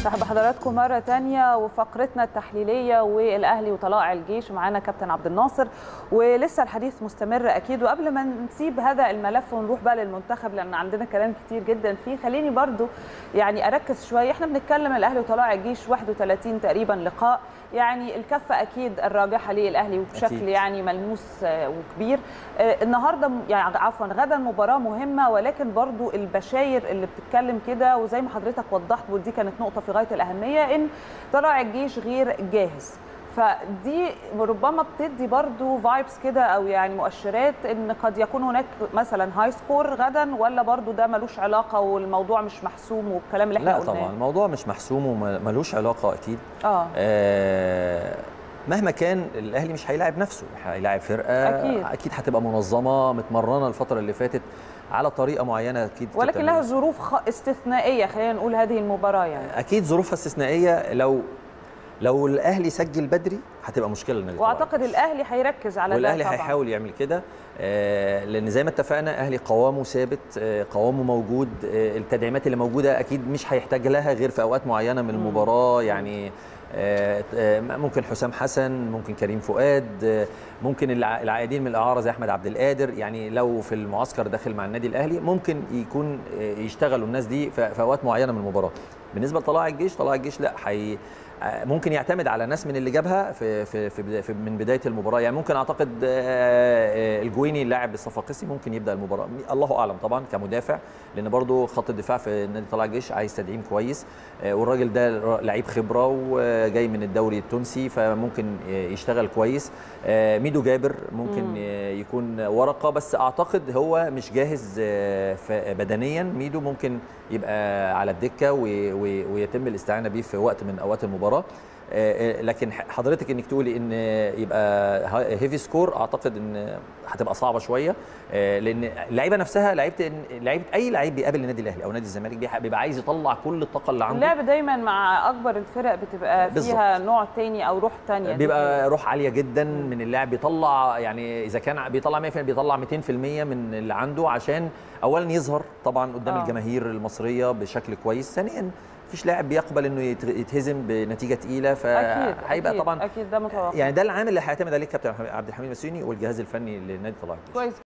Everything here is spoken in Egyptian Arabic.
مرحبا بحضراتكم مرة تانية وفقرتنا التحليلية والأهلي وطلائع الجيش معانا كابتن عبد الناصر ولسه الحديث مستمر أكيد وقبل ما نسيب هذا الملف ونروح بقى للمنتخب لأن عندنا كلام كتير جدا فيه خليني برضو يعني أركز شوية احنا بنتكلم الأهلي وطلائع الجيش 31 تقريبا لقاء يعني الكفة أكيد الراجحة للأهلي وبشكل أكيد. يعني ملموس آه، وكبير آه، النهارده م- يعني عفوا غدا مباراة مهمة ولكن برضو البشاير اللي بتتكلم كده وزي ما حضرتك وضحت ودي كانت نقطة في غاية الأهمية إن طلع الجيش غير جاهز فدي ربما بتدي برضو فايبس كده او يعني مؤشرات ان قد يكون هناك مثلا هاي سكور غدا ولا برضو ده ملوش علاقه والموضوع مش محسوم والكلام اللي احنا لا قلناه طبعا الموضوع مش محسوم وملوش علاقه اكيد اه آه مهما كان الاهلي مش هيلاعب نفسه هيلاعب فرقه أكيد. اكيد هتبقى منظمه متمرنه الفتره اللي فاتت على طريقه معينه اكيد ولكن بتعمل- لها ظروف خ- استثنائيه خلينا نقول هذه المباراه يعني اكيد ظروفها استثنائيه لو لو الاهلي سجل بدري هتبقى مشكله للنادي طبعاً. واعتقد الاهلي هيركز على والاهلي ده طبعا هيحاول يعمل كده آه، لان زي ما اتفقنا اهلي قوامه ثابت آه، قوامه موجود آه، التدعيمات اللي موجوده اكيد مش هيحتاج لها غير في اوقات معينه من المباراه يعني آه، آه، ممكن حسام حسن ممكن كريم فؤاد آه، ممكن الع- العائدين من الاعاره زي احمد عبد القادر يعني لو في المعسكر داخل مع النادي الاهلي ممكن يكون آه، يشتغلوا الناس دي في في اوقات معينه من المباراه بالنسبه لطلائع الجيش طلائع الجيش لا حي آه، ممكن يعتمد على ناس من اللي جابها في في في, بدا- في من بدايه المباراه يعني ممكن اعتقد آه، آه، الجويني اللاعب الصفاقسي ممكن يبدا المباراه الله اعلم طبعا كمدافع لان برضو خط الدفاع في نادي طلائع الجيش عايز تدعيم كويس آه، والراجل ده ر- لعيب خبره وجاي من الدوري التونسي فممكن آه، يشتغل كويس آه، ميدو جابر ممكن مم. آه، يكون ورقه بس اعتقد هو مش جاهز آه، ف- بدنيا ميدو ممكن يبقى على الدكه وي- وي- ويتم الاستعانه بيه في وقت من اوقات المباراه آه، آه، لكن ح- حضرتك انك تقولي ان يبقى ها- هيفي سكور اعتقد ان هتبقى صعبه شويه آه، لان اللعيبه نفسها لعيبه لعيبه اي لعيب بيقابل النادي الاهلي او نادي الزمالك بيح- بيبقى عايز يطلع كل الطاقه اللي عنده اللعب دايما مع اكبر الفرق بتبقى فيها نوع تاني او روح تانية دي بيبقى روح عاليه جدا من اللاعب بيطلع يعني اذا كان بيطلع 100% بيطلع 200% من اللي عنده عشان اولا يظهر طبعا قدام آه. الجماهير المصريه بشكل كويس ثانيا مفيش لاعب بيقبل انه يت- يتهزم بنتيجه تقيله اكيد فهيبقى أكيد، طبعا اكيد ده متوقع يعني ده العامل اللي هيعتمد عليه كابتن عبد الحميد مسيوني والجهاز الفني لنادي طلائع الجيش. كويس